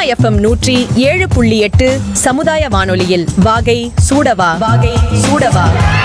FM நூற்றி ஏழு புள்ளி எட்டு சமுதாய வானொலியில் வாகை சூடவா வாகை சூடவா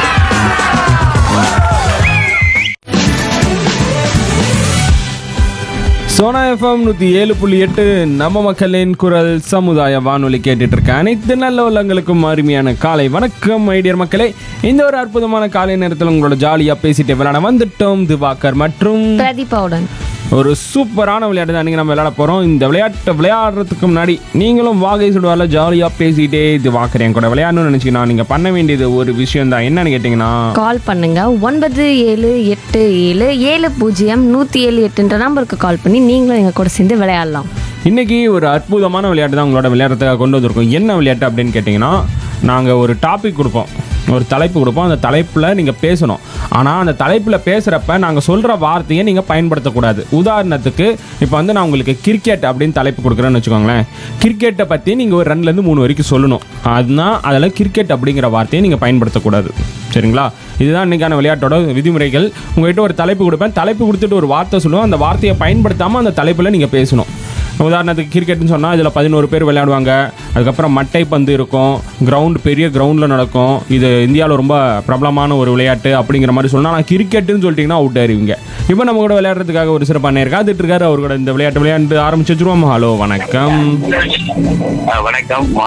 சோனா எஃப்எம் நூற்றி ஏழு புள்ளி எட்டு நம்ம மக்களின் குரல் சமுதாய வானொலி கேட்டுட்டு இருக்க அனைத்து நல்ல உள்ளங்களுக்கும் அருமையான காலை வணக்கம் ஐடியர் மக்களே இந்த ஒரு அற்புதமான காலை நேரத்தில் உங்களோட ஜாலியாக பேசிட்டு விளையாட வந்துட்டோம் திவாகர் மற்றும் பிரதீபாவுடன் ஒரு சூப்பரான விளையாட்டு தான் நீங்கள் நம்ம விளையாட போகிறோம் இந்த விளையாட்டை விளையாடுறதுக்கு முன்னாடி நீங்களும் வாகை சுடுவால ஜாலியாக பேசிட்டே இது வாக்குறேன் கூட விளையாடணும்னு நினச்சிங்கன்னா நீங்கள் பண்ண வேண்டியது ஒரு விஷயம் தான் என்னன்னு கேட்டிங்கன்னா கால் பண்ணுங்க ஒன்பது ஏழு எட்டு ஏழு ஏழு பூஜ்ஜியம் நூற்றி ஏழு எட்டுன்ற நம்பருக்கு கால் பண்ணி நீங்களும் எங்கள் கூட சேர்ந்து விளையாடலாம் இன்னைக்கு ஒரு அற்புதமான விளையாட்டு தான் உங்களோட விளையாடுறதுக்காக கொண்டு வந்திருக்கோம் என்ன விளையாட்டு அப்படின்னு கேட்டிங்கன்னா நாங்கள் ஒரு டாபிக் கொடுப்போம் ஒரு தலைப்பு கொடுப்போம் அந்த தலைப்பில் நீங்கள் பேசணும் ஆனால் அந்த தலைப்பில் பேசுகிறப்ப நாங்கள் சொல்கிற வார்த்தையை நீங்கள் பயன்படுத்தக்கூடாது உதாரணத்துக்கு இப்போ வந்து நான் உங்களுக்கு கிரிக்கெட் அப்படின்னு தலைப்பு கொடுக்குறேன்னு வச்சுக்கோங்களேன் கிரிக்கெட்டை பற்றி நீங்கள் ஒரு ரெண்டுலேருந்து மூணு வரைக்கும் சொல்லணும் அதுதான் அதில் கிரிக்கெட் அப்படிங்கிற வார்த்தையை நீங்கள் பயன்படுத்தக்கூடாது சரிங்களா இதுதான் இன்னைக்கான விளையாட்டோட விதிமுறைகள் உங்கள்கிட்ட ஒரு தலைப்பு கொடுப்பேன் தலைப்பு கொடுத்துட்டு ஒரு வார்த்தை சொல்லுவேன் அந்த வார்த்தையை பயன்படுத்தாமல் அந்த தலைப்பில் நீங்கள் பேசணும் உதாரணத்துக்கு கிரிக்கெட்னு சொன்னால் இதில் பதினோரு பேர் விளையாடுவாங்க அதுக்கப்புறம் மட்டை பந்து இருக்கும் கிரவுண்ட் பெரிய கிரவுண்டில் நடக்கும் இது இந்தியாவில் ரொம்ப பிரபலமான ஒரு விளையாட்டு அப்படிங்கிற மாதிரி சொன்னால் நான் கிரிக்கெட்டுன்னு சொல்லிட்டீங்கன்னா அவுட் ஆயிருவீங்க இப்போ நம்ம கூட விளையாடுறதுக்காக ஒரு சிறப்பான நேரம் காத்துட்டு இருக்காரு அவர் கூட இந்த விளையாட்டு விளையாண்டு ஆரம்பிச்சு வச்சுருவோம் ஹலோ வணக்கம் ஆ, வணக்கம்